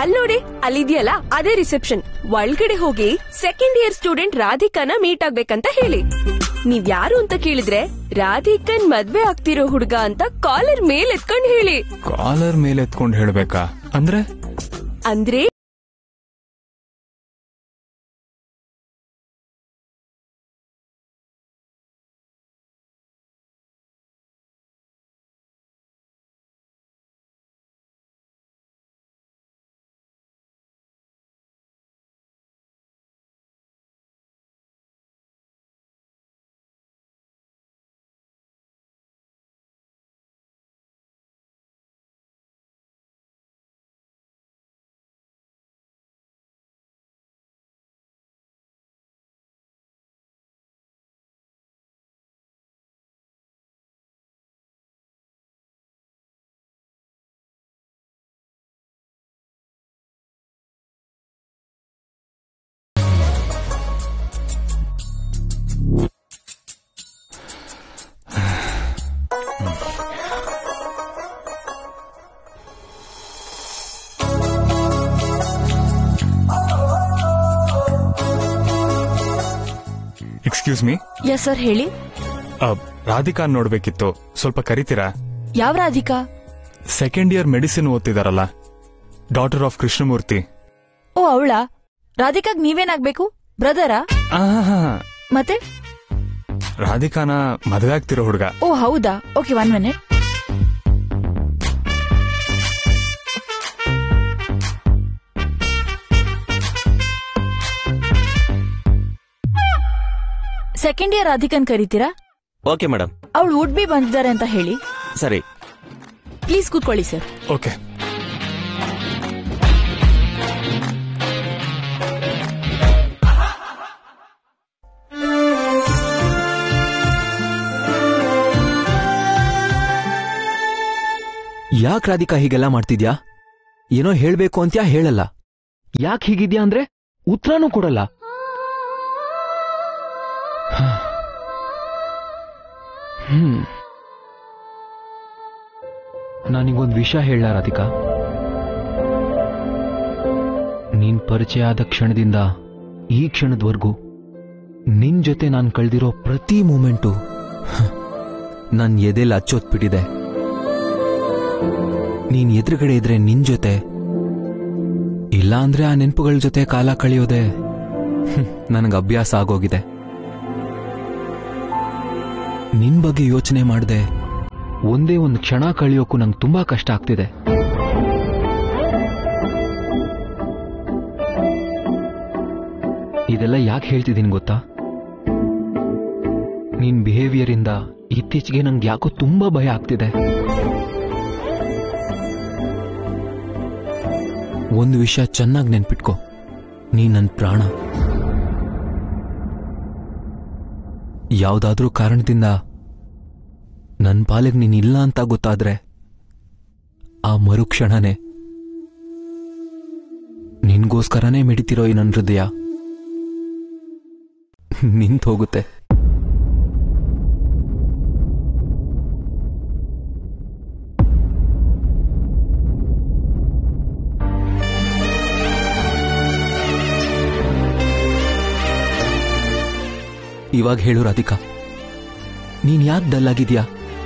ಅಲ್ ನೋಡಿ ಅಲ್ಲಿದ್ಯಲ್ಲ ಅದೇ ರಿಸೆಪ್ಷನ್ ಒಳಗಡೆ ಹೋಗಿ ಸೆಕೆಂಡ್ ಇಯರ್ ಸ್ಟೂಡೆಂಟ್ ರಾಧಿಕಾನ ಮೀಟ್ ಆಗ್ಬೇಕಂತ ಹೇಳಿ ನೀವ್ ಯಾರು ಅಂತ ಕೇಳಿದ್ರೆ ರಾಧಿಕನ್ ಮದ್ವೆ ಆಗ್ತಿರೋ ಹುಡ್ಗ ಅಂತ ಕಾಲರ್ ಮೇಲ್ ಎತ್ಕೊಂಡ್ ಹೇಳಿ ಕಾಲರ್ ಮೇಲೆ ಎತ್ಕೊಂಡು ಹೇಳ್ಬೇಕಾ ಅಂದ್ರೆ ಅಂದ್ರೆ ಎಕ್ಸ್ಕ್ಯೂಸ್ ಮೀ ಎಸ್ ಸರ್ ಹೇಳಿ ರಾಧಿಕಾ ನೋಡ್ಬೇಕಿತ್ತು ಸ್ವಲ್ಪ ಕರಿತೀರಾ ಯಾವ ರಾಧಿಕಾ ಸೆಕೆಂಡ್ ಇಯರ್ ಮೆಡಿಸಿನ್ ಓದ್ತಿದಾರಲ್ಲ ಡಾಟರ್ ಆಫ್ ಕೃಷ್ಣಮೂರ್ತಿ ಓ ಅವಳಾ ರಾಧಿಕಾಗ್ ನೀವೇನಾಗ್ಬೇಕು ಬ್ರದರಾ ಆಹಾ, ಮತ್ತೆ ರಾಧಿಕಾನ ಮದುವೆ ಆಗ್ತಿರೋ ಹುಡುಗ ಓ ಹೌದಾ okay one minute second year ರಾಧಿಕನ್ ಕರಿತೀರಾ ಓಕೆ ಮೇಡಮ್ ಅವಳು ವುಡ್ ಬಿ ಬಂದಿದ್ದಾರೆ ಅಂತ ಹೇಳಿ ಸರಿ ಪ್ಲೀಸ್ ಕೂತ್ಕೊಳ್ಳಿ ಸರ್ ಓಕೆ ಯಾಕ್ ರಾಧಿಕಾ ಹೀಗೆಲ್ಲ ಮಾಡ್ತಿದ್ಯಾ ಏನೋ ಹೇಳ್ಬೇಕು ಅಂತ್ಯಾ ಹೇಳಲ್ಲ ಯಾಕ್ ಹೀಗಿದ್ಯಾ ಅಂದ್ರೆ ಉತ್ತರನೂ ಕೊಡಲ್ಲ ಹ. ಹ್ಮ್ ನಾನಿಗೊಂದ್ ವಿಷಯ ಹೇಳ ರಾಧಿಕಾ ನೀನ್ ಪರಿಚಯ ಆದ ಕ್ಷಣದಿಂದ ಈ ಕ್ಷಣದವರೆಗೂ ನಿನ್ ಜೊತೆ ನಾನ್ ಕಳ್ದಿರೋ ಪ್ರತಿ ಮೂಮೆಂಟು ನನ್ ಎದೆಲ್ ಅಚ್ಚೊತ್ಬಿಟ್ಟಿದೆ ನೀನ್ ಎದುರುಗಡೆ ಇದ್ರೆ ನಿನ್ ಜೊತೆ ಇಲ್ಲ ಅಂದ್ರೆ ಆ ನೆನಪುಗಳ ಜೊತೆ ಕಾಲ ಕಳೆಯೋದೆ ನನಗೆ ಅಭ್ಯಾಸ ಆಗೋಗಿದೆ ನಿನ್ ಬಗ್ಗೆ ಯೋಚನೆ ಮಾಡದೆ ಒಂದೇ ಒಂದು ಕ್ಷಣ ಕಳೆಯೋಕ್ಕೂ ನಂಗೆ ತುಂಬಾ ಕಷ್ಟ ಆಗ್ತಿದೆ ಇದೆಲ್ಲ ಯಾಕೆ ಹೇಳ್ತಿದ್ದೀನಿ ಗೊತ್ತಾ ನಿನ್ ಬಿಹೇವಿಯರ್ ಇಂದ ಇತ್ತೀಚೆಗೆ ನಂಗೆ ಯಾಕೋ ತುಂಬಾ ಭಯ ಆಗ್ತಿದೆ ಒಂದು ವಿಷಯ ಚೆನ್ನಾಗಿ ನೆನ್ಪಿಟ್ಕೋ ನೀ ನನ್ನ ಪ್ರಾಣ ಯಾವುದಾದ್ರೂ ಕಾರಣದಿಂದ ನನ್ನ ಪಾಲಿಗೆ ನೀನಿಲ್ಲ ಅಂತ ಗೊತ್ತಾದ್ರೆ ಆ ಮರುಕ್ಷಣನೇ ನಿನ್ಗೋಸ್ಕರನೇ ಮಿಡಿತಿರೋ ಈ ನನ್ನ ಹೃದಯ ನಿಂತು ಹೋಗುತ್ತೆ ಇವಾಗ ಹೇಳು ರಾಧಿಕಾ ನೀನ್ ಯಾಕೆ ಡಲ್ ಆಗಿದ್ಯಾ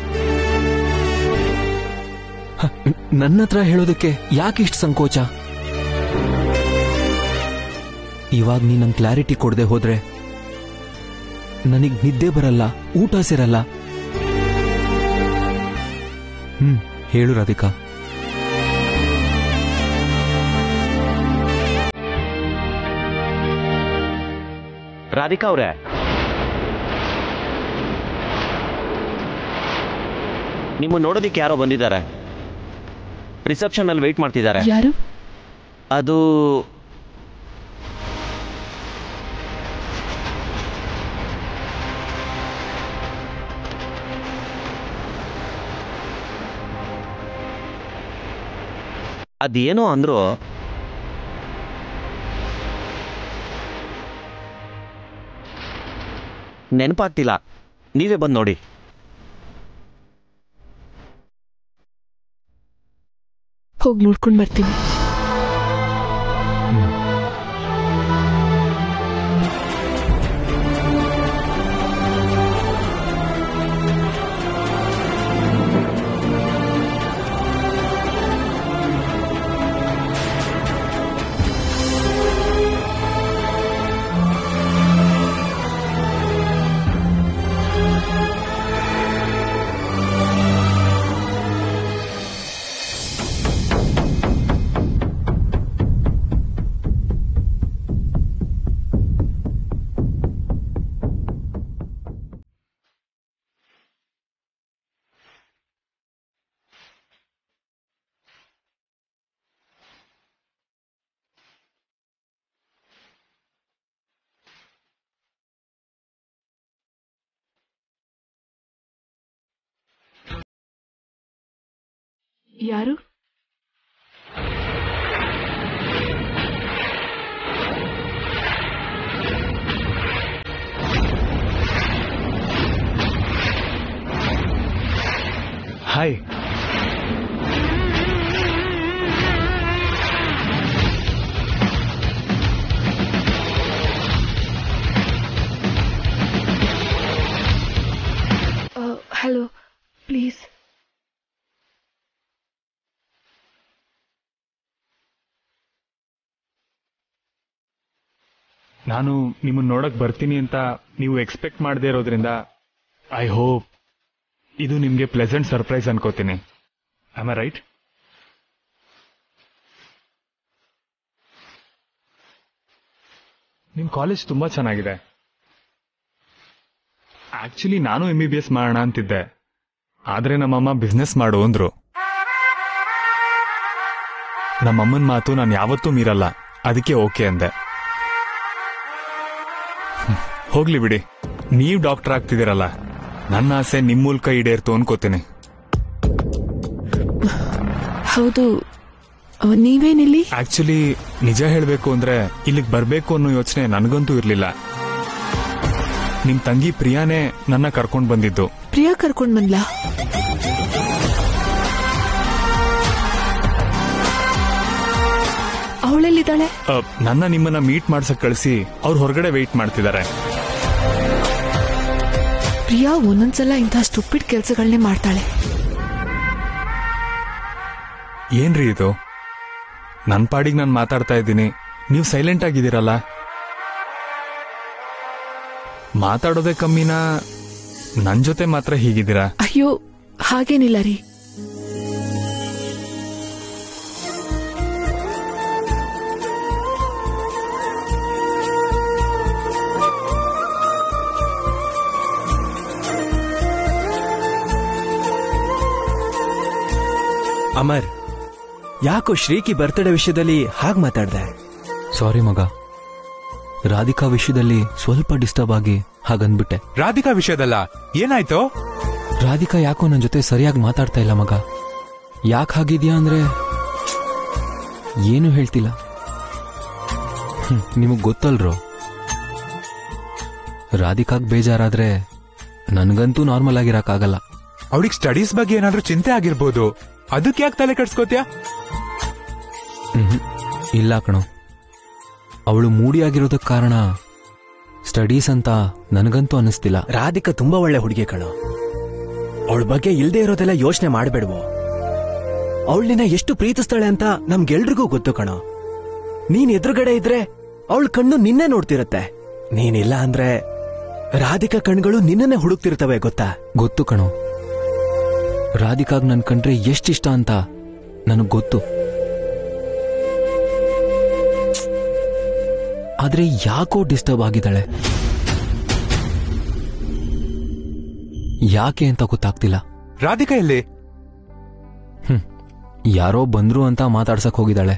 ಹ, ನನ್ನ ಹತ್ರ ಹೇಳೋದಕ್ಕೆ ಯಾಕೆ ಇಷ್ಟು ಸಂಕೋಚ ಇವಾಗ ನೀ ನಂಗೆ ಕ್ಲಾರಿಟಿ ಕೊಡದೆ ಹೋದ್ರೆ ನನಗ್ ನಿದ್ದೆ ಬರಲ್ಲ ಊಟ ಸೇರಲ್ಲ ಹ್ಮ್ ಹೇಳು ರಾಧಿಕಾ ರಾಧಿಕಾ ಅವ್ರೆ ನಿಮ್ಮ ನೋಡೋದಿಕ್ಕೆ ಯಾರೋ ಬಂದಿದ್ದಾರೆ ರಿಸೆಪ್ಷನ್ ಅಲ್ಲಿ ವೆಯ್ಟ್ ಮಾಡ್ತಿದ್ದಾರೆ ಯಾರು ಅದು ಅದೇನೋ ಅಂದ್ರು ನೆನಪಾಗ್ತಿಲ್ಲ ನೀವೇ ಬಂದು ನೋಡಿ ಹೋಗಿ ನೋಡ್ಕೊಂಡ್ ಬರ್ತೀನಿ ಯಾರು ಹಾಯ್ ಹಲೋ ಪ್ಲೀಸ್ ನಾನು ನಿಮ್ಮನ್ನ ನೋಡಕ್ ಬರ್ತೀನಿ ಅಂತ ನೀವು ಎಕ್ಸ್ಪೆಕ್ಟ್ ಮಾಡದೇ ಇರೋದ್ರಿಂದ ಐ ಹೋಪ್ ಇದು ನಿಮ್ಗೆ ಪ್ಲೆಸೆಂಟ್ ಸರ್ಪ್ರೈಸ್ ಅನ್ಕೋತೀನಿ ಆಮ್ ರೈಟ್ ನಿಮ್ ಕಾಲೇಜ್ ತುಂಬಾ ಚೆನ್ನಾಗಿದೆ ಆಕ್ಚುಲಿ ನಾನು ಎಂ ಬಿ ಬಿ ಎಸ್ ಮಾಡೋಣ ಅಂತಿದ್ದೆ ಆದ್ರೆ ನಮ್ಮಮ್ಮ ಬಿಸ್ನೆಸ್ ಮಾಡು ಅಂದ್ರು ನಮ್ಮಮ್ಮನ ಮಾತು ನಾನು ಯಾವತ್ತೂ ಮೀರಲ್ಲ ಅದಕ್ಕೆ ಓಕೆ ಅಂದೆ ಹ್ಮ್, ಹೋಗ್ಲಿ ಬಿಡಿ ನೀವ್ ಡಾಕ್ಟರ್ ಆಗ್ತಿದ್ದೀರಲ್ಲ ನನ್ನ ಆಸೆ ನಿಮ್ ಮೂಲಕ ಈಡೇರ್ತು ಅನ್ಕೋತೀನಿ ಹೌದು ನೀವೇನಿಲ್ಲಿ ಆಕ್ಚುಲಿ ನಿಜ ಹೇಳ್ಬೇಕು ಅಂದ್ರೆ ಇಲ್ಲಿಗೆ ಬರ್ಬೇಕು ಅನ್ನೋ ಯೋಚನೆ ನನಗಂತೂ ಇರ್ಲಿಲ್ಲ ನಿಮ್ ತಂಗಿ ಪ್ರಿಯಾನೇ ನನ್ನ ಕರ್ಕೊಂಡ್ ಬಂದಿದ್ದು ಪ್ರಿಯಾ ಕರ್ಕೊಂಡ್ ಬಂದ್ಲಾ ಅವಳೆಲ್ಲಿದ್ದಾಳೆ ಅ, ನನ್ನ ನಿಮ್ಮನ್ನ ಮೀಟ್ ಮಾಡ್ಸಕ್ ಕಳಿಸಿ ಅವ್ರು ಹೊರಗಡೆ ವೆಯ್ಟ್ ಮಾಡ್ತಿದ್ದಾರೆ ಪ್ರಿಯಾ ಒಂದೊಂದ್ಸಲ ಇಂಥ ಸ್ಟುಪಿಡ್ ಕೆಲಸಗಳನ್ನೇ ಮಾಡ್ತಾಳೆ ಏನ್ರಿ ಇದು ನನ್ ಪಾಡಿಗೆ ನಾನು ಮಾತಾಡ್ತಾ ಇದ್ದೀನಿ ನೀವು ಸೈಲೆಂಟ್ ಆಗಿದ್ದೀರಲ್ಲ ಮಾತಾಡೋದೇ ಕಮ್ಮಿನಾ ನನ್ ಜೊತೆ ಮಾತ್ರ ಹೀಗಿದ್ದೀರಾ ಅಯ್ಯೋ ಹಾಗೇನಿಲ್ಲ ರೀ ಅಮರ್ ಯಾಕೋ ಶ್ರೀಕಿ ಬರ್ತ್ಡೇ ವಿಷಯದಲ್ಲಿ ಹಾಗ್ ಮಾತಾಡ್ದೆ ಸಾರಿ ಮಗ ರಾಧಿಕಾ ವಿಷಯದಲ್ಲಿ ಸ್ವಲ್ಪ ಡಿಸ್ಟರ್ಬ್ ಆಗಿ ಹಾಗಂದ್ಬಿಟ್ಟೆ ರಾಧಿಕಾ ವಿಷಯದಲ್ಲ ಏನಾಯ್ತು ರಾಧಿಕಾ ಯಾಕೋ ನನ್ನ ಜೊತೆ ಸರಿಯಾಗಿ ಮಾತಾಡ್ತಾ ಇಲ್ಲ ಮಗ ಯಾಕೆ ಹಾಗಿದ್ಯಾ ಅಂದ್ರೆ ಏನು ಹೇಳ್ತಿಲ್ಲ ಹ್ಮ್, ನಿಮಗ್ ಗೊತ್ತಲ್ರೋ ರಾಧಿಕಾಗ್ ಬೇಜಾರಾದ್ರೆ ನನ್ಗಂತೂ ನಾರ್ಮಲ್ ಆಗಿರಕ್ಕಾಗಲ್ಲ ಅವಳಿಗೆ ಸ್ಟಡೀಸ್ ಬಗ್ಗೆ ಏನಾದ್ರೂ ಚಿಂತೆ ಆಗಿರ್ಬೋದು ಅದಕ್ಕೆ ಯಾಕೆ ತಲೆ ಕೆಡ್ಸ್ಕೋತ್ಯಾ ಮ್ಹೂ. ಇಲ್ಲ ಕಣೋ ಅವಳು ಮೂಡಿ ಆಗಿರೋದಕ್ ಕಾರಣ ಸ್ಟಡೀಸ್ ಅಂತ ನನಗಂತೂ ಅನ್ನಿಸ್ತಿಲ್ಲ ರಾಧಿಕಾ ತುಂಬಾ ಒಳ್ಳೆ ಹುಡುಗಿ ಕಣೋ ಅವಳ ಬಗ್ಗೆ ಇಲ್ದೇ ಇರೋದೆಲ್ಲ ಯೋಚನೆ ಮಾಡ್ಬೇಡ್ವೋ ಅವಳನ್ನ ಎಷ್ಟು ಪ್ರೀತಿಸ್ತಾಳೆ ಅಂತ ನಮ್ಗೆಲ್ರಿಗೂ ಗೊತ್ತು ಕಣೋ ನೀನ್ ಎದುರುಗಡೆ ಇದ್ರೆ ಅವಳ ಕಣ್ಣು ನಿನ್ನೆ ನೋಡ್ತಿರತ್ತೆ ನೀನಿಲ್ಲ ಅಂದ್ರೆ ರಾಧಿಕಾ ಕಣ್ಗಳು ನಿನ್ನನ್ನೇ ಹುಡುಕ್ತಿರ್ತವೆ ಗೊತ್ತಾ ಗೊತ್ತು ಕಣೋ ರಾಧಿಕಾಗ್ ನನ್ ಕಂಡ್ರೆ ಎಷ್ಟಿಷ್ಟ ಅಂತ ನನಗ್ ಗೊತ್ತು ಆದ್ರೆ ಯಾಕೋ ಡಿಸ್ಟರ್ಬ್ ಆಗಿದ್ದಾಳೆ ಯಾಕೆ ಅಂತ ಗೊತ್ತಾಗ್ತಿಲ್ಲ ರಾಧಿಕಾ ಎಲ್ಲಿ ಹ್ಮ್ ಯಾರೋ ಬಂದ್ರು ಅಂತ ಮಾತಾಡ್ಸಕ್ ಹೋಗಿದ್ದಾಳೆ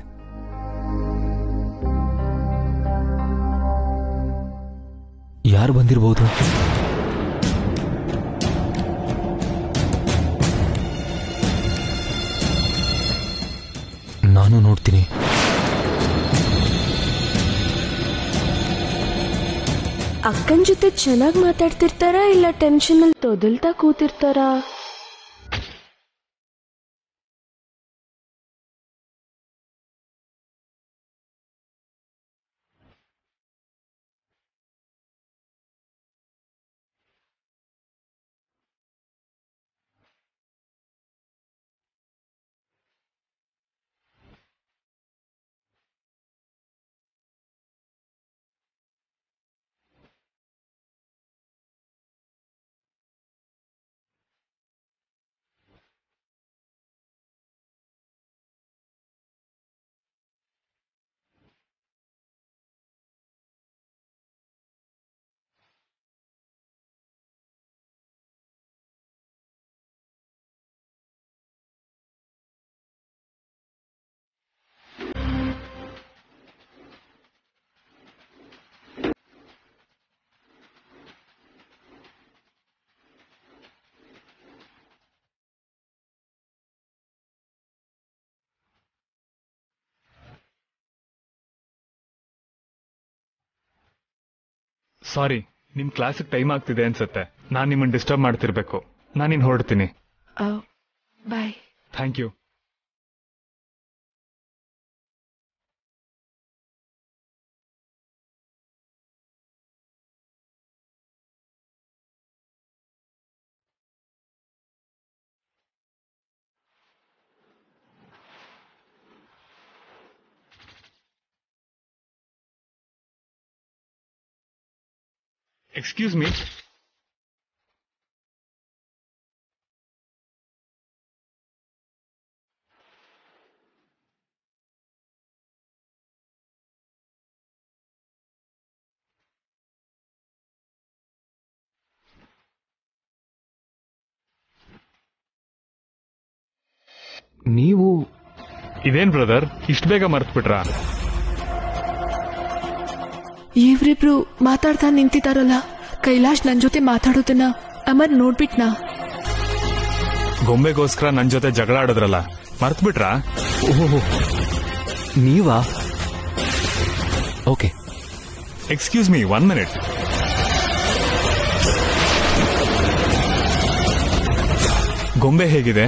ಯಾರು ಬಂದಿರ್ಬೋದು ನಾನು ನೋಡ್ತೀನಿ ಅಕ್ಕನ್ ಜೊತೆ ಚೆನ್ನಾಗಿ ಮಾತಾಡ್ತಿರ್ತಾರಾ ಇಲ್ಲ ಟೆನ್ಷನ್ ಅಲ್ಲಿ ತೊದಲ್ತಾ ಕೂತಿರ್ತಾರಾ ಸಾರಿ ನಿಮ್ ಕ್ಲಾಸಿಗೆ ಟೈಮ್ ಆಗ್ತಿದೆ ಅನ್ಸುತ್ತೆ ನಾನ್ ನಿಮ್ಮನ್ನ ಡಿಸ್ಟರ್ಬ್ ಮಾಡ್ತಿರ್ಬೇಕು ನಾನಿನ್ ಹೊರಡ್ತೀನಿ bye thank you excuse me ನೀವು ಇದೇನ್ ಬ್ರದರ್ ಇಷ್ಟ ಬೇಗ ಮರ್ತ್ಬಿಟ್ರಾ ಇವ್ರಿಬ್ರು ಮಾತಾಡ್ತಾ ನಿಂತಿದಾರಲ್ಲ ಕೈಲಾಶ್ ನನ್ ಜೊತೆ ಮಾತಾಡೋದನ್ನ ಅಮರ್ ನೋಡ್ಬಿಟ್ನಾ ಗೊಂಬೆಗೋಸ್ಕರ ನನ್ ಜೊತೆ ಜಗಳ ಆಡಿದ್ರಲ್ಲ ಮರ್ತ್ಬಿಟ್ರಾ ಓಹೋ ನೀವಾ okay excuse me one minute ಗೊಂಬೆ ಹೇಗಿದೆ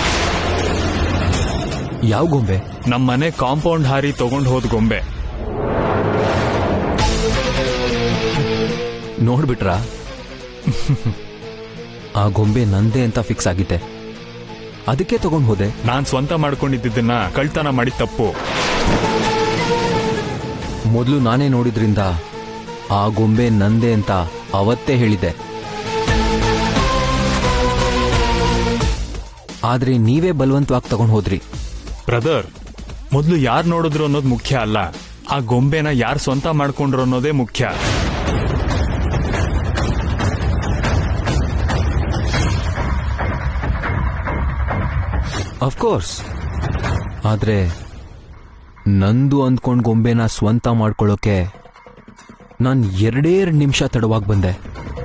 ಯಾವ ಗೊಂಬೆ ನಮ್ ಮನೆ ಕಾಂಪೌಂಡ್ ಹಾರಿ ತಗೊಂಡ್ ಹೋದ್ ಗೊಂಬೆ ನೋಡ್ಬಿಟ್ರಾ ಆ ಗೊಂಬೆ ನಂದೇ ಅಂತ ಫಿಕ್ಸ್ ಆಗಿದ್ದೆ ಅದಕ್ಕೆ ತಗೊಂಡ್ ಹೋದೆ ನಾನ್ ಸ್ವಂತ ಮಾಡ್ಕೊಂಡಿದ್ದನ್ನ ಕಳ್ತನ ಮಾಡಿ ತಪ್ಪು ಮೊದಲು ನಾನೇ ನೋಡಿದ್ರಿಂದ ಆ ಗೊಂಬೆ ನಂದೇ ಅಂತ ಅವತ್ತೇ ಹೇಳಿದ್ದೆ ಆದ್ರೆ ನೀವೇ ಬಲವಂತವಾಗಿ ತಗೊಂಡ್ ಹೋದ್ರಿ ಬ್ರದರ್ ಮೊದ್ಲು ಯಾರ್ ನೋಡಿದ್ರು ಅನ್ನೋದು ಮುಖ್ಯ ಅಲ್ಲ ಆ ಗೊಂಬೆನ ಯಾರ್ ಸ್ವಂತ ಮಾಡ್ಕೊಂಡ್ರು ಅನ್ನೋದೇ ಮುಖ್ಯ ಅಫ್ಕೋರ್ಸ್ ಆದ್ರೆ ನಂದು ಅಂದ್ಕೊಂಡ್ ಗೊಂಬೆನ ಸ್ವಂತ ಮಾಡ್ಕೊಳ್ಳೋಕೆ ನಾನ್ ಎರಡೇ ಎರಡು ನಿಮಿಷ ತಡವಾಗಿ ಬಂದೆ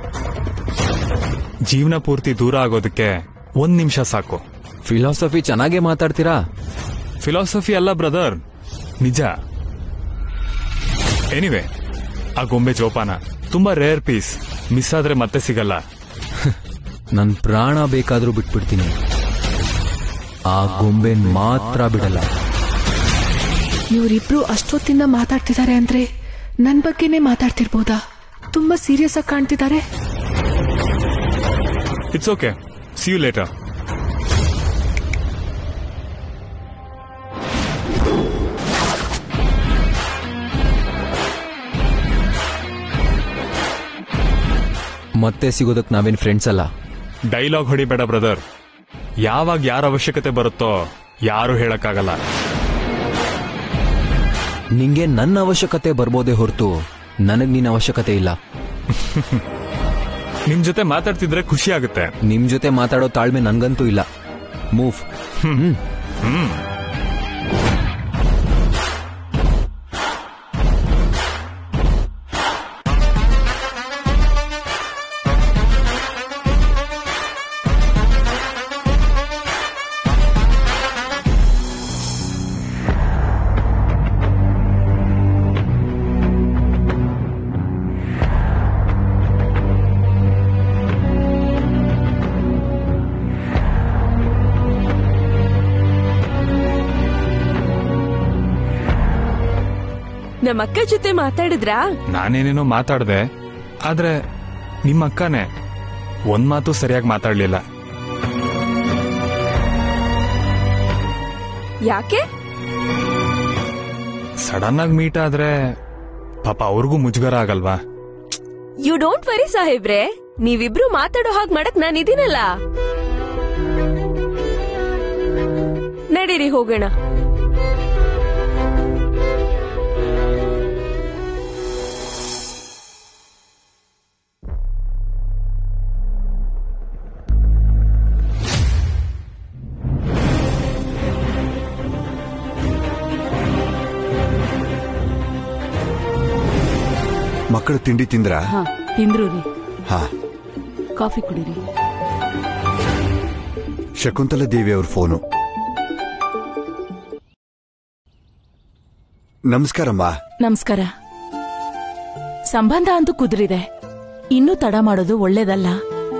ಜೀವನ ಪೂರ್ತಿ ದೂರ ಆಗೋದಕ್ಕೆ ಒಂದ್ ನಿಮಿಷ ಸಾಕು ಫಿಲಾಸಫಿ ಚೆನ್ನಾಗೇ ಮಾತಾಡ್ತೀರಾ ಫಿಲಾಸಫಿ ಅಲ್ಲ ಬ್ರದರ್ ನಿಜ ಎನಿವೆ ಆ ಗೊಂಬೆ ಜೋಪಾನ ತುಂಬಾ ರೇರ್ ಪೀಸ್ ಮಿಸ್ ಆದ್ರೆ ಮತ್ತೆ ಸಿಗಲ್ಲ ನನ್ ಪ್ರಾಣ ಬೇಕಾದ್ರೂ ಬಿಟ್ಬಿಡ್ತೀನಿ ಆ ಗೊಂಬೆನ್ ಮಾತ್ರ ಬಿಡಲ್ಲ ಇವ್ರಿಬ್ರು ಅಷ್ಟೊತ್ತಿಂದ ಮಾತಾಡ್ತಿದ್ದಾರೆ ಅಂದ್ರೆ ನನ್ ಬಗ್ಗೆನೇ ಮಾತಾಡ್ತಿರ್ಬೋದಾ ತುಂಬಾ ಸೀರಿಯಸ್ ಆಗಿ ಕಾಣ್ತಿದ್ದಾರೆ it's okay see you later ಮತ್ತೆ ಸಿಗೋದಕ್ ನಾವೇನ್ ಫ್ರೆಂಡ್ಸ್ ಅಲ್ಲ ಡೈಲಾಗ್ ಹೊಡಿಬೇಡ ಬ್ರದರ್ ಯಾವಾಗ ಯಾರ ಅವಶ್ಯಕತೆ ಬರುತ್ತೋ ಯಾರು ಹೇಳಕ್ಕಾಗಲ್ಲ ನಿಂಗೆ ನನ್ನ ಅವಶ್ಯಕತೆ ಬರ್ಬೋದೇ ಹೊರತು ನನಗ್ ನಿನ್ನ ಅವಶ್ಯಕತೆ ಇಲ್ಲ ನಿಮ್ ಜೊತೆ ಮಾತಾಡ್ತಿದ್ರೆ ಖುಷಿ ಆಗುತ್ತೆ ನಿಮ್ ಜೊತೆ ಮಾತಾಡೋ ತಾಳ್ಮೆ ನಂಗಂತೂ ಇಲ್ಲ ಮೂವ್ ಹ್ಮ್ ಹ್ಮ್ ನಮ್ಮ ಅಕ್ಕ ಜೊತೆ ಮಾತಾಡಿದ್ರಾ ನಾನೇನೇನೋ ಮಾತಾಡ್ದೆ ಆದ್ರೆ ನಿಮ್ಮ ಅಕ್ಕನೇ ಒಂದ್ ಮಾತು ಸರಿಯಾಗಿ ಮಾತಾಡ್ಲಿಲ್ಲ ಯಾಕೆ ಸಡನ್ ಆಗಿ ಮೀಟ್ ಆದ್ರೆ ಪಾಪ ಅವ್ರಿಗೂ ಮುಜುಗರ ಆಗಲ್ವಾ ಯು ಡೋಂಟ್ ವರಿ ಸಾಹೇಬ್ರೆ ನೀವಿಬ್ರು ಮಾತಾಡೋ ಹಾಗ್ ಮಾಡಕ್ ನಾನು ಇದೀನಲ್ಲ ನಡೀರಿ ಹೋಗೋಣ ಮಕ್ಕಳು ತಿಂಡಿ ತಿಂದ್ರ ಹಾ ತಿಂದ್ರು ರೀ ಹಾ ಕಾಫಿ ಕುಡೀರಿ ಶಕುಂತಲ ದೇವಿ ಅವ್ರ ಫೋನು ನಮಸ್ಕಾರಮ್ಮ ನಮಸ್ಕಾರ ಸಂಬಂಧ ಅಂತೂ ಕುದುರಿದೆ ಇನ್ನೂ ತಡ ಮಾಡೋದು ಒಳ್ಳೇದಲ್ಲ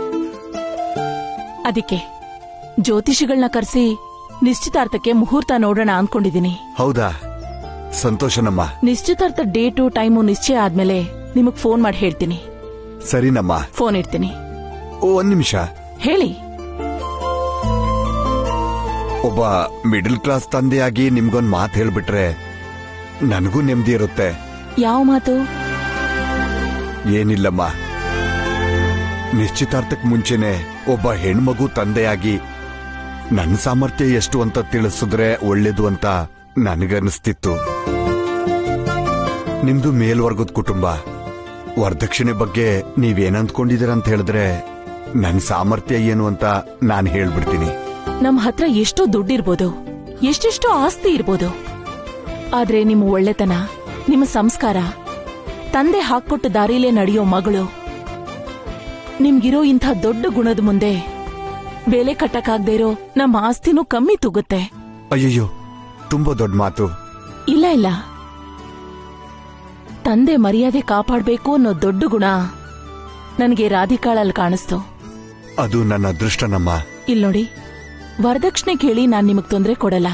ಅದಕ್ಕೆ ಜ್ಯೋತಿಷಿಗಳನ್ನ ಕರೆಸಿ ನಿಶ್ಚಿತಾರ್ಥಕ್ಕೆ ಮುಹೂರ್ತ ನೋಡೋಣ ಅಂದ್ಕೊಂಡಿದೀನಿ ಹೌದಾ ಸಂತೋಷನಮ್ಮ ನಿಶ್ಚಿತಾರ್ಥ ಡೇಟು ಟೈಮು ನಿಶ್ಚಯ ಆದ್ಮೇಲೆ ನಿಮಗ್ ಫೋನ್ ಮಾಡಿ ಹೇಳ್ತೀನಿ ಸರಿನಮ್ಮ ಫೋನ್ ಇಡ್ತೀನಿ ಒಂದ್ ನಿಮಿಷ ಹೇಳಿ ಒಬ್ಬ ಮಿಡಲ್ ಕ್ಲಾಸ್ ತಂದೆಯಾಗಿ ನಿಮ್ಗೊಂದ್ ಮಾತು ಹೇಳ್ಬಿಟ್ರೆ ನನಗೂ ನೆಮ್ಮದಿ ಇರುತ್ತೆ ಯಾವ ಮಾತು ಏನಿಲ್ಲಮ್ಮ ನಿಶ್ಚಿತಾರ್ಥಕ್ ಮುಂಚೆನೆ ಒಬ್ಬ ಹೆಣ್ಮಗು ತಂದೆಯಾಗಿ ನನ್ನ ಸಾಮರ್ಥ್ಯ ಎಷ್ಟು ಅಂತ ತಿಳಿಸಿದ್ರೆ ಒಳ್ಳೇದು ಅಂತ ನನಗನ್ನಿಸ್ತಿತ್ತು ನಿಮ್ದು ಮೇಲ್ವರ್ಗದ ಕುಟುಂಬ ವರದಕ್ಷಿಣೆ ಬಗ್ಗೆ ನೀವೇನಂದ್ಕೊಂಡಿದ್ದೀರ ಅಂತ ಹೇಳಿದ್ರೆ ನನ್ ಸಾಮರ್ಥ್ಯ ಏನು ಅಂತ ನಾನು ಹೇಳ್ಬಿಡ್ತೀನಿ ನಮ್ ಹತ್ರ ಎಷ್ಟೋ ದುಡ್ಡಿರ್ಬೋದು ಎಷ್ಟೆಷ್ಟೋ ಆಸ್ತಿ ಇರ್ಬೋದು ಆದ್ರೆ ನಿಮ್ಮ ಒಳ್ಳೆತನ ನಿಮ್ಮ ಸಂಸ್ಕಾರ ತಂದೆ ಹಾಕೊಟ್ಟ ದಾರಿಲೇ ನಡೆಯೋ ಮಗಳು ನಿಮ್ಗಿರೋ ಇಂಥ ದೊಡ್ಡ ಗುಣದ ಮುಂದೆ ಬೆಲೆ ಕಟ್ಟಕ್ಕಾಗ್ದೇ ಇರೋ ನಮ್ಮ ಆಸ್ತಿನೂ ಕಮ್ಮಿ ತೂಗುತ್ತೆ ಅಯ್ಯಯ್ಯೋ ತುಂಬಾ ದೊಡ್ಡ ಮಾತು ಇಲ್ಲ ಇಲ್ಲ ತಂದೆ ಮರ್ಯಾದೆ ಕಾಪಾಡ್ಬೇಕು ಅನ್ನೋ ದೊಡ್ಡ ಗುಣ ನನಗೆ ರಾಧಿಕಾಳಲ್ಲಿ ಕಾಣಿಸ್ತು ಅದು ನನ್ನ ಅದೃಷ್ಟನಮ್ಮ ಇಲ್ ನೋಡಿ ವರದಕ್ಷಿಣೆ ಕೇಳಿ ನಾನ್ ನಿಮಗ್ ತೊಂದ್ರೆ ಕೊಡಲ್ಲ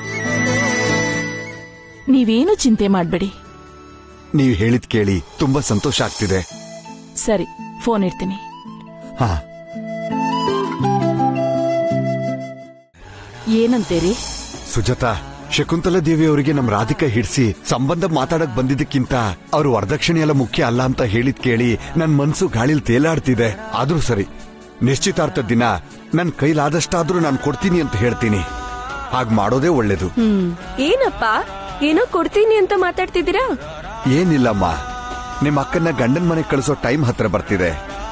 ನೀವೇನು ಚಿಂತೆ ಮಾಡ್ಬೇಡಿ ನೀವು ಹೇಳಿದ್ ಕೇಳಿ ತುಂಬಾ ಸಂತೋಷ ಆಗ್ತಿದೆ ಸರಿ ಫೋನ್ ಇಡ್ತೀನಿ ಹಾ ಏನಂತೀರಿ ಸುಜಾತಾ ಶಕುಂತಲಾ ದೇವಿ ಅವರಿಗೆ ನಮ್ ರಾಧಿಕಾ ಹಿಡ್ಸಿ ಸಂಬಂಧ ಮಾತಾಡಕ್ ಬಂದಿದ್ದಕ್ಕಿಂತ ಅವ್ರ ವರದಕ್ಷಿಣೆ ಎಲ್ಲ ಮುಖ್ಯ ಅಲ್ಲ ಅಂತ ಹೇಳಿದ್ ಕೇಳಿ ನನ್ ಮನ್ಸು ಗಾಳಿಲ್ ತೇಲಾಡ್ತಿದೆ ಆದ್ರೂ ಸರಿ ನಿಶ್ಚಿತಾರ್ಥ ದಿನ ನನ್ ಕೈಲಾದಷ್ಟಾದ್ರೂ ನಾನು ಕೊಡ್ತೀನಿ ಅಂತ ಹೇಳ್ತೀನಿ ಹಾಗ್ ಮಾಡೋದೇ ಒಳ್ಳೇದು ಏನಪ್ಪ ಏನೋ ಕೊಡ್ತೀನಿ ಅಂತ ಮಾತಾಡ್ತಿದ್ದೀರಾ ಏನಿಲ್ಲಮ್ಮ ನಿಮ್ ಅಕ್ಕನ್ನ ಗಂಡನ್ ಮನೆ ಕಳಿಸೋ ಟೈಮ್ ಹತ್ರ ಬರ್ತಿದೆ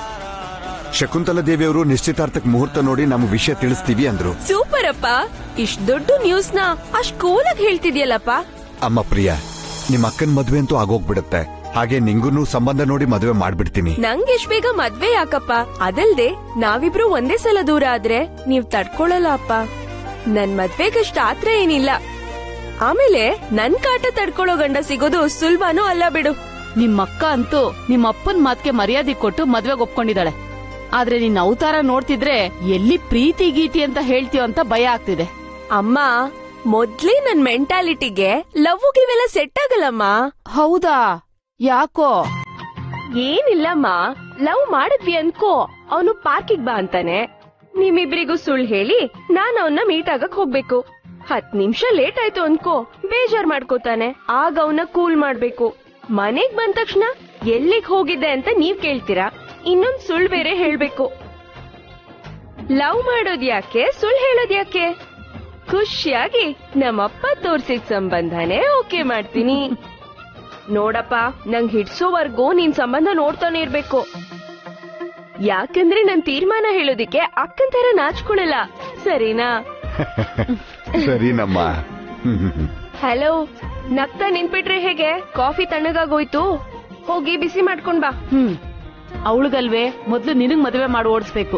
ಶಕುಂತಲಾ ದೇವಿ ಅವರು ನಿಶ್ಚಿತಾರ್ಥಕ್ ಮುಹೂರ್ತ ನೋಡಿ ನಮ್ ವಿಷಯ ತಿಳಿಸ್ತೀವಿ ಅಂದ್ರು ಸೂಪರ್ ಅಪ್ಪ ಇಷ್ಟ್ ದೊಡ್ಡ ನ್ಯೂಸ್ ನ ಅಷ್ಟ್ ಕೂಲಾಗಿ ಹೇಳ್ತಿದ್ಯಲ್ಲಪ್ಪ ಅಮ್ಮ ಪ್ರಿಯ ನಿಮ್ ಅಕ್ಕನ್ ಮದ್ವೆ ಅಂತೂ ಆಗೋಗ್ಬಿಡುತ್ತೆ ಹಾಗೆ ನಿಂಗೂ ಸಂಬಂಧ ನೋಡಿ ಮದ್ವೆ ಮಾಡ್ಬಿಡ್ತೀನಿ ನಂಗೆ ಎಷ್ಟ್ ಬೇಗ ಮದ್ವೆ ಯಾಕಪ್ಪ ಅದಲ್ದೆ ನಾವಿಬ್ರು ಒಂದೇ ಸಲ ದೂರ ಆದ್ರೆ ನೀವ್ ತಡ್ಕೊಳಲ್ಲ ಅಪ್ಪ ನನ್ ಮದ್ವೆಗಷ್ಟ್ ಆತ್ರ ಏನಿಲ್ಲ ಆಮೇಲೆ ನನ್ ಕಾಟ ತಡ್ಕೊಳ್ಳೋ ಗಂಡ ಸಿಗೋದು ಸುಲ್ಭನೂ ಅಲ್ಲ ಬಿಡು ನಿಮ್ಮಕ್ಕ ಅಂತೂ ನಿಮ್ಮ ಅಪ್ಪನ್ ಮಾತ್ಗೆ ಮರ್ಯಾದೆ ಕೊಟ್ಟು ಮದ್ವೆಗ್ ಒಪ್ಕೊಂಡಿದ್ದಾಳೆ ಆದ್ರೆ ನಿನ್ನ ಅವತಾರ ನೋಡ್ತಿದ್ರೆ ಎಲ್ಲಿ ಪ್ರೀತಿ ಗೀತಿ ಅಂತ ಹೇಳ್ತೀಯೋ ಅಂತ ಭಯ ಆಗ್ತಿದೆ ಅಮ್ಮ ಮೊದ್ಲೇ ನನ್ ಮೆಂಟಾಲಿಟಿಗೆ ಲವ್ ಇವೆಲ್ಲ ಸೆಟ್ ಆಗಲ್ಲಮ್ಮ ಹೌದಾ ಯಾಕೋ ಏನಿಲ್ಲಮ್ಮ ಲವ್ ಮಾಡಿದ್ವಿ ಅನ್ಕೋ ಅವನು ಪಾರ್ಕಿಗ್ ಬಾ ಅಂತಾನೆ ನಿಮ್ಮಿಬ್ರಿಗೂ ಸುಳ್ಳು ಹೇಳಿ ನಾನ್ ಅವನ್ನ ಮೀಟ್ ಆಗಕ್ ಹೋಗ್ಬೇಕು ಹತ್ ನಿಮಿಷ ಲೇಟ್ ಆಯ್ತು ಅನ್ಕೋ ಬೇಜಾರ್ ಮಾಡ್ಕೋತಾನೆ ಆಗ ಅವನ್ನ ಕೂಲ್ ಮಾಡ್ಬೇಕು ಮನೆಗ್ ಬಂದ ತಕ್ಷಣ ಎಲ್ಲಿಗ್ ಹೋಗಿದ್ದೆ ಅಂತ ನೀವ್ ಕೇಳ್ತೀರಾ ಇನ್ನೊಂದ್ ಸುಳ್ಳು ಬೇರೆ ಹೇಳ್ಬೇಕು ಲವ್ ಮಾಡೋದ್ ಯಾಕೆ ಸುಳ್ಳು ಹೇಳೋದ್ ಯಾಕೆ ಖುಷಿಯಾಗಿ ನಮ್ಮಪ್ಪ ತೋರ್ಸಿದ ಸಂಬಂಧನೇ ಓಕೆ ಮಾಡ್ತೀನಿ ನೋಡಪ್ಪ ನಂಗ್ ಹಿಡ್ಸೋವರ್ಗೂ ನಿನ್ ಸಂಬಂಧ ನೋಡ್ತಾನೆ ಇರ್ಬೇಕು ಯಾಕಂದ್ರೆ ನನ್ ತೀರ್ಮಾನ ಹೇಳೋದಿಕ್ಕೆ ಅಕ್ಕನ್ ತರ ನಾಚ್ಕೊಳಲ್ಲ ಸರಿನಾ ಸರಿನಮ್ಮ ಹಲೋ ನಗ್ತಾ ನಿಂತ್ಬಿಟ್ರೆ ಹೇಗೆ ಕಾಫಿ ತಣ್ಣಗಾಗೋಯ್ತು ಹೋಗಿ ಬಿಸಿ ಮಾಡ್ಕೊಂಡ್ ಬಾ ಹ್ಮ್ ಅವಳಿಗಲ್ವೇ ಮೊದ್ಲು ನಿನಗ್ ಮದುವೆ ಮಾಡಿ ಓಡಿಸ್ಬೇಕು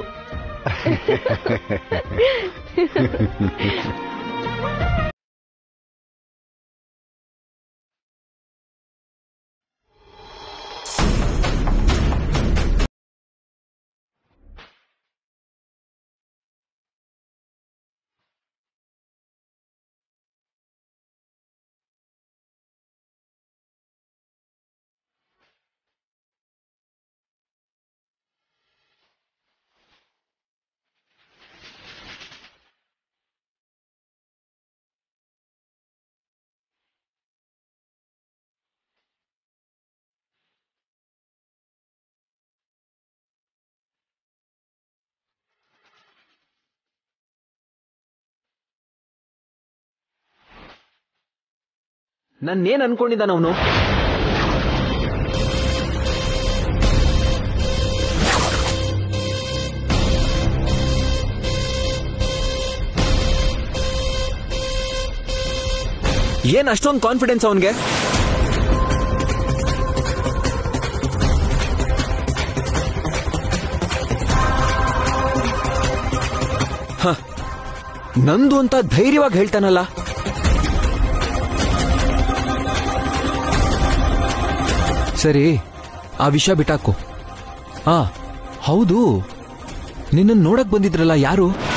ನನ್ನೇನ್ ಅನ್ಕೊಂಡಿದ್ದಾನ ಅವನು ಏನ್ ಅಷ್ಟೊಂದು ಕಾನ್ಫಿಡೆನ್ಸ್ ಅವನ್ಗೆ ಹ, ನಂದು ಅಂತ ಧೈರ್ಯವಾಗಿ ಹೇಳ್ತಾನಲ್ಲ ಸರಿ ಆ ವಿಷಯ ಬಿಟ್ಟಾಕು ಆ ಹೌದು ನಿನ್ನನ್ ನೋಡಕ್ ಬಂದಿದ್ರಲ್ಲ ಯಾರು